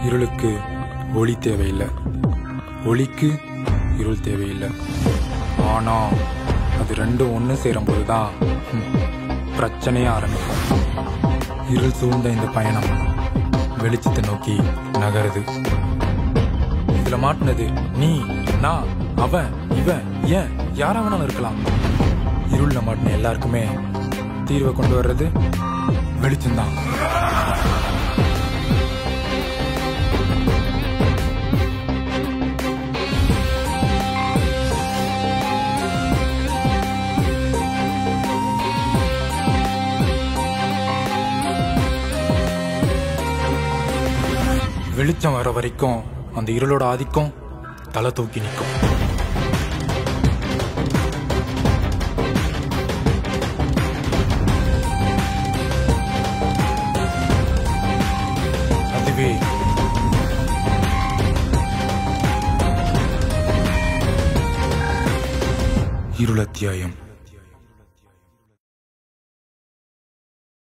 இருளுக்கு ஒளி தேவையில்லை ஒளிக்கு இருள் தேவையில்லை ஆனா அது ரெண்டும் ஒன்று சேரும்போது தான் ம், பிரச்சனையே ஆரம்பிக்கும் இருள் சூழ்ந்த இந்த பயணம் வெளிச்சத்தை நோக்கி நகருது இதுல மாட்டினது நீ நான் அவன் இவன் ஏன் யாரா வேணாலும் இருக்கலாம் இருள்ல மாட்டின எல்லாருக்குமே தீர்வை கொண்டு வர்றது வெளிச்சம்தான் வெளிச்சம் வர வரைக்கும் அந்த இருளோட ஆதிக்கம் தலை தூக்கி நிற்கும் அதுவே இருளத்தியாயம்